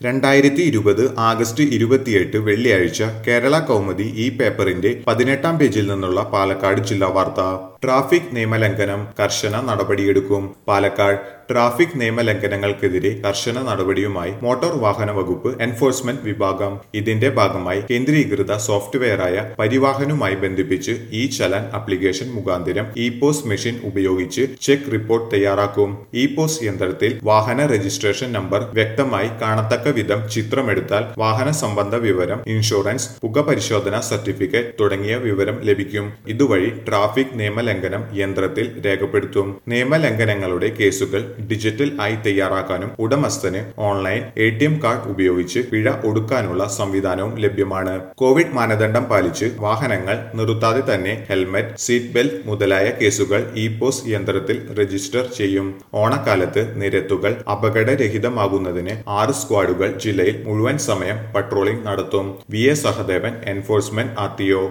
രണ്ടായിരത്തി ഇരുപത് ആഗസ്റ്റ് ഇരുപത്തിയെട്ട് വെള്ളിയാഴ്ച കേരള കൗമുദി ഈ പേപ്പറിന്റെ പതിനെട്ടാം പേജിൽ നിന്നുള്ള പാലക്കാട് ജില്ലാ വാർത്ത ട്രാഫിക് നിയമലംഘനം കർശന നടപടിയെടുക്കും പാലക്കാട് ട്രാഫിക് നിയമലംഘനങ്ങൾക്കെതിരെ കർശന നടപടിയുമായി മോട്ടോർ വാഹന വകുപ്പ് എൻഫോഴ്സ്മെന്റ് വിഭാഗം ഇതിന്റെ ഭാഗമായി കേന്ദ്രീകൃത സോഫ്റ്റ്വെയറായ പരിവാഹനുമായി ബന്ധിപ്പിച്ച് ഈ ചലാൻ ആപ്ലിക്കേഷൻ മുഖാന്തരം ഇ പോസ് മെഷീൻ ഉപയോഗിച്ച് ചെക്ക് റിപ്പോർട്ട് തയ്യാറാക്കും ഇ പോസ് യന്ത്രത്തിൽ വാഹന രജിസ്ട്രേഷൻ നമ്പർ വ്യക്തമായി കാണത്തക്ക വിധം ചിത്രമെടുത്താൽ വാഹന സംബന്ധ വിവരം ഇൻഷുറൻസ് പുക പരിശോധന സർട്ടിഫിക്കറ്റ് തുടങ്ങിയ വിവരം ലഭിക്കും ഇതുവഴി ട്രാഫിക് നിയമലംഘനം യന്ത്രത്തിൽ രേഖപ്പെടുത്തും നിയമലംഘനങ്ങളുടെ കേസുകൾ ഡിജിറ്റൽ ആയി തയ്യാറാക്കാനും ഉടമസ്ഥന് online A T M card ഉപയോഗിച്ച് പിഴ ഒടുക്കാനുള്ള സംവിധാനവും ലഭ്യമാണ് കോവിഡ് മാനദണ്ഡം പാലിച്ച് വാഹനങ്ങൾ നിർത്താതെ തന്നെ ഹെൽമറ്റ് സീറ്റ് ബെൽറ്റ് മുതലായ കേസുകൾ ഇ പോസ് യന്ത്രത്തിൽ രജിസ്റ്റർ ചെയ്യും ഓണക്കാലത്ത് നിരത്തുകൾ അപകടരഹിതമാകുന്നതിന് ആറ് സ്ക്വാഡുകൾ ജില്ലയിൽ മുഴുവൻ സമയം പട്രോളിംഗ് നടത്തും V A Sahadevan enforcement R T O